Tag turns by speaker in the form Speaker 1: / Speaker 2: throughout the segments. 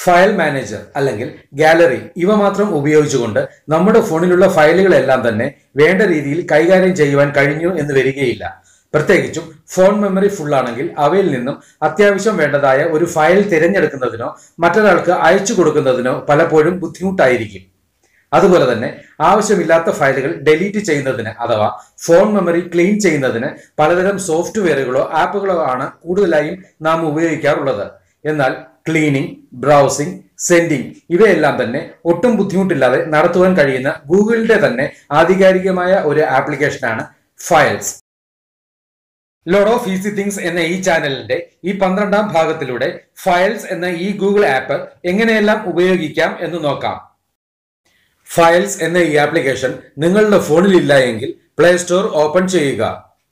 Speaker 1: file manager അല്ലെങ്കിൽ gallery ഇവ മാത്രം ഉപയോഗിച്ചുകൊണ്ട് നമ്മുടെ ഫോണിലുള്ള ഫയലുകളെല്ലാം തന്നെ വേണ്ട രീതിയിൽ കൈകാര്യം ചെയ്യുവാൻ കഴിഞ്ഞു എന്ന് വരികയില്ല പ്രത്യേകിച്ചും ഫോൺ മെമ്മറി ഫുൾ ആണെങ്കിൽ അവയിൽ നിന്നും അത്യാവശ്യം വേണ്ടതായ ഒരു ഫയൽ തിരഞ്ഞെടുക്കുന്നതിനോ മറ്റൊരാൾക്ക് അയച്ചു കൊടുക്കുന്നതിനോ പലപ്പോഴും ബുദ്ധിമുട്ടായിരിക്കും അതുപോലെ തന്നെ ആവശ്യമില്ലാത്ത ഫയലുകൾ ഡിലീറ്റ് ചെയ്യുന്നതിന് അഥവാ ഫോൺ മെമ്മറി ക്ലീൻ ചെയ്യുന്നതിന് പലതരം സോഫ്റ്റ്വെയറുകളോ ആപ്പുകളോ ആണ് കൂടുതലായും നാം ഉപയോഗിക്കാറുള്ളത് എന്നാൽ ക്ലീനിങ് ബ്രൗസിംഗ് സെൻഡിങ് ഇവയെല്ലാം തന്നെ ഒട്ടും ബുദ്ധിമുട്ടില്ലാതെ നടത്തുവാൻ കഴിയുന്ന ഗൂഗിളിന്റെ തന്നെ ആധികാരികമായ ഒരു ആപ്ലിക്കേഷനാണ് files load of easy things എന്ന ഈ ചാനലിന്റെ ഈ പന്ത്രണ്ടാം ഭാഗത്തിലൂടെ ഫയൽസ് എന്ന ഈ ഗൂഗിൾ ആപ്പ് എങ്ങനെയെല്ലാം ഉപയോഗിക്കാം എന്ന് നോക്കാം ഫയൽസ് എന്ന ഈ ആപ്ലിക്കേഷൻ നിങ്ങളുടെ ഫോണിൽ ഇല്ല എങ്കിൽ പ്ലേ സ്റ്റോർ ഓപ്പൺ ചെയ്യുക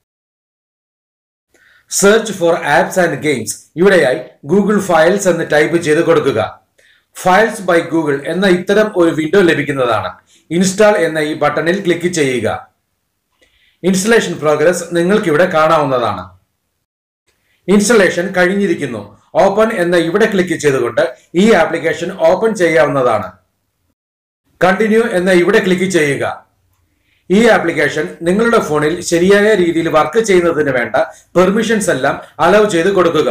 Speaker 1: search for apps and games ഇവിടെയായി ഗൂഗിൾ ഫയൽസ് എന്ന് ടൈപ്പ് ചെയ്ത് കൊടുക്കുക ഫയൽസ് ബൈ ഗൂഗിൾ എന്ന ഇത്തരം ഒരു വിൻഡോ ലഭിക്കുന്നതാണ് ഇൻസ്റ്റാൾ എന്ന ഈ ബട്ടണിൽ ക്ലിക്ക് ചെയ്യുക ഇൻസ്റ്റലേഷൻ പ്രോഗ്രസ് നിങ്ങൾക്ക് ഇവിടെ കാണാവുന്നതാണ് ഇൻസ്റ്റലേഷൻ കഴിഞ്ഞിരിക്കുന്നു ഓപ്പൺ എന്ന ഇവിടെ ക്ലിക്ക് ചെയ്തുകൊണ്ട് ഈ ആപ്ലിക്കേഷൻ ഓപ്പൺ ചെയ്യാവുന്നതാണ് കണ്ടിന്യൂ എന്ന ഇവിടെ ക്ലിക്ക് ചെയ്യുക ഈ ആപ്ലിക്കേഷൻ നിങ്ങളുടെ ഫോണിൽ ശരിയായ രീതിയിൽ വർക്ക് ചെയ്യുന്നതിന് വേണ്ട പെർമിഷൻസ് എല്ലാം അലൗ ചെയ്ത് കൊടുക്കുക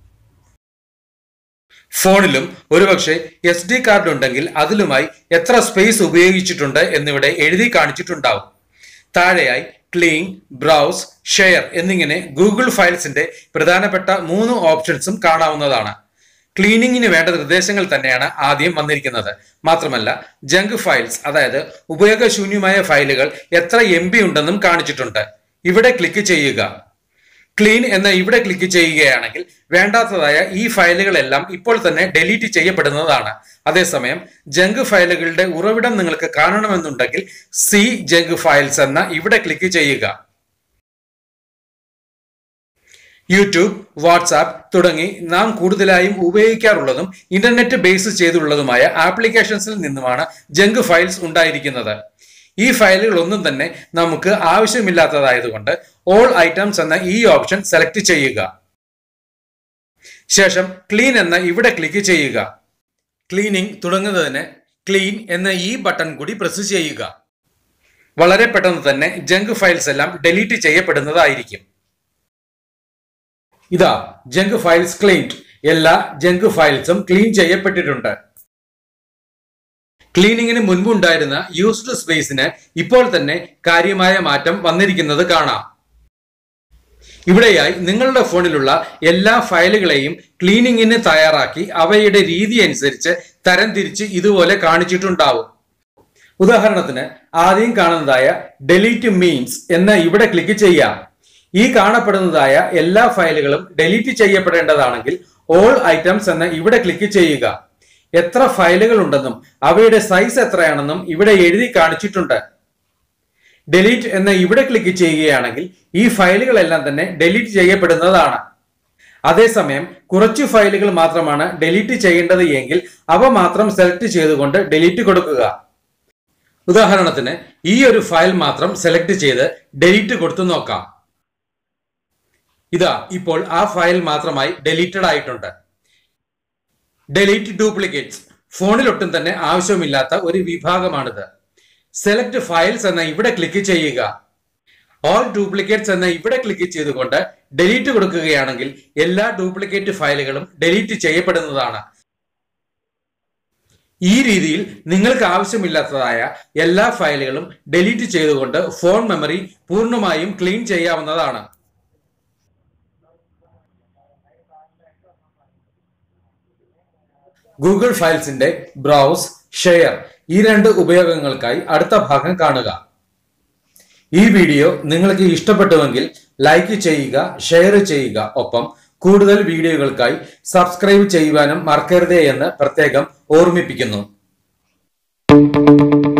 Speaker 1: ഫോണിലും ഒരുപക്ഷെ എസ് ഡി കാർഡ് ഉണ്ടെങ്കിൽ അതിലുമായി എത്ര സ്പേസ് ഉപയോഗിച്ചിട്ടുണ്ട് എന്നിവിടെ എഴുതി കാണിച്ചിട്ടുണ്ടാവും താഴെയായി ക്ലീൻ ബ്രൗസ് ഷെയർ എന്നിങ്ങനെ ഗൂഗിൾ ഫയൽസിന്റെ പ്രധാനപ്പെട്ട മൂന്ന് ഓപ്ഷൻസും കാണാവുന്നതാണ് ക്ലീനിങ്ങിന് വേണ്ട നിർദ്ദേശങ്ങൾ തന്നെയാണ് ആദ്യം വന്നിരിക്കുന്നത് മാത്രമല്ല ജങ്ക് ഫയൽസ് അതായത് ഉപയോഗശൂന്യമായ ഫയലുകൾ എത്ര എം ബി ഉണ്ടെന്നും കാണിച്ചിട്ടുണ്ട് ഇവിടെ ക്ലിക്ക് ചെയ്യുക ക്ലീൻ എന്ന ഇവിടെ ക്ലിക്ക് ചെയ്യുകയാണെങ്കിൽ വേണ്ടാത്തതായ ഈ ഫയലുകളെല്ലാം ഇപ്പോൾ തന്നെ ഡിലീറ്റ് ചെയ്യപ്പെടുന്നതാണ് അതേസമയം ജങ്ക് ഫയലുകളുടെ ഉറവിടം നിങ്ങൾക്ക് കാണണമെന്നുണ്ടെങ്കിൽ സി ജങ്ക് ഫയൽസ് എന്ന ഇവിടെ ക്ലിക്ക് ചെയ്യുക യൂട്യൂബ് വാട്സാപ്പ് തുടങ്ങി നാം കൂടുതലായും ഉപയോഗിക്കാറുള്ളതും ഇന്റർനെറ്റ് ബേസ് ചെയ്തുള്ളതുമായ ആപ്ലിക്കേഷൻസിൽ നിന്നുമാണ് ജങ്ക് ഫയൽസ് ഉണ്ടായിരിക്കുന്നത് ഈ ഫയലുകൾ ഒന്നും തന്നെ നമുക്ക് ആവശ്യമില്ലാത്തതായതുകൊണ്ട് ഓൾ ഐറ്റംസ് എന്ന ഈ ഓപ്ഷൻ സെലക്ട് ചെയ്യുക ശേഷം ക്ലീൻ എന്ന ഇവിടെ ക്ലിക്ക് ചെയ്യുക ക്ലീനിങ് തുടങ്ങുന്നതിന് ക്ലീൻ എന്ന ഈ ബട്ടൺ കൂടി പ്രസ് ചെയ്യുക വളരെ പെട്ടെന്ന് തന്നെ ജങ്ക് ഫയൽസ് എല്ലാം ഡിലീറ്റ് ചെയ്യപ്പെടുന്നതായിരിക്കും ഇതാ ജങ്ക് ഫയൽസ് ക്ലീൻഡ് എല്ലാ ജങ്ക് ഫയൽസും ക്ലീൻ ചെയ്യപ്പെട്ടിട്ടുണ്ട് ക്ലീനിങ്ങിന് മുൻപുണ്ടായിരുന്ന യൂസ്ഡ് സ്പേസിന് ഇപ്പോൾ തന്നെ കാര്യമായ മാറ്റം വന്നിരിക്കുന്നത് കാണാം ഇവിടെയായി നിങ്ങളുടെ ഫോണിലുള്ള എല്ലാ ഫയലുകളെയും ക്ലീനിങ്ങിന് തയ്യാറാക്കി അവയുടെ രീതി അനുസരിച്ച് തരംതിരിച്ച് ഇതുപോലെ കാണിച്ചിട്ടുണ്ടാവും ഉദാഹരണത്തിന് ആദ്യം കാണുന്നതായ ഡെലീറ്റ് മീൻസ് എന്ന ഇവിടെ ക്ലിക്ക് ചെയ്യാം ഈ കാണപ്പെടുന്നതായ എല്ലാ ഫയലുകളും ഡിലീറ്റ് ചെയ്യപ്പെടേണ്ടതാണെങ്കിൽ ഓൾ ഐറ്റംസ് എന്ന ഇവിടെ ക്ലിക്ക് ചെയ്യുക എത്ര ഫയലുകൾ ഉണ്ടെന്നും അവയുടെ സൈസ് എത്രയാണെന്നും ഇവിടെ എഴുതി കാണിച്ചിട്ടുണ്ട് ഡിലീറ്റ് എന്ന ഇവിടെ ക്ലിക്ക് ചെയ്യുകയാണെങ്കിൽ ഈ ഫയലുകളെല്ലാം തന്നെ ഡിലീറ്റ് ചെയ്യപ്പെടുന്നതാണ് അതേസമയം കുറച്ച് ഫയലുകൾ മാത്രമാണ് ഡിലീറ്റ് ചെയ്യേണ്ടത് എങ്കിൽ അവ മാത്രം സെലക്ട് ചെയ്തുകൊണ്ട് ഡിലീറ്റ് കൊടുക്കുക ഉദാഹരണത്തിന് ഈ ഒരു ഫയൽ മാത്രം സെലക്ട് ചെയ്ത് ഡിലീറ്റ് കൊടുത്തു നോക്കാം ഇതാ ഇപ്പോൾ ആ ഫയൽ മാത്രമായി ഡെലീറ്റഡ് ആയിട്ടുണ്ട് ഡെലീറ്റ് ഡ്യൂപ്ലിക്കേറ്റ്സ് ഫോണിലൊട്ടും തന്നെ ആവശ്യമില്ലാത്ത ഒരു വിഭാഗമാണിത് സെലക്ട് ഫയൽസ് എന്ന ഇവിടെ ക്ലിക്ക് ചെയ്യുക ഓൾ ഡ്യൂപ്ലിക്കേറ്റ്സ് എന്ന ഇവിടെ ക്ലിക്ക് ചെയ്തുകൊണ്ട് ഡെലീറ്റ് കൊടുക്കുകയാണെങ്കിൽ എല്ലാ ഡ്യൂപ്ലിക്കേറ്റ് ഫയലുകളും ഡെലീറ്റ് ചെയ്യപ്പെടുന്നതാണ് ഈ രീതിയിൽ നിങ്ങൾക്ക് ആവശ്യമില്ലാത്തതായ എല്ലാ ഫയലുകളും ഡെലീറ്റ് ചെയ്തുകൊണ്ട് ഫോൺ മെമ്മറി പൂർണ്ണമായും ക്ലീൻ ചെയ്യാവുന്നതാണ് ഗൂഗിൾ ഫയൽസിന്റെ ബ്രൗസ് ഷെയർ ഈ രണ്ട് ഉപയോഗങ്ങൾക്കായി അടുത്ത ഭാഗം കാണുക ഈ വീഡിയോ നിങ്ങൾക്ക് ഇഷ്ടപ്പെട്ടുവെങ്കിൽ ലൈക്ക് ചെയ്യുക ഷെയർ ചെയ്യുക ഒപ്പം കൂടുതൽ വീഡിയോകൾക്കായി സബ്സ്ക്രൈബ് ചെയ്യുവാനും മറക്കരുതേ എന്ന് പ്രത്യേകം ഓർമ്മിപ്പിക്കുന്നു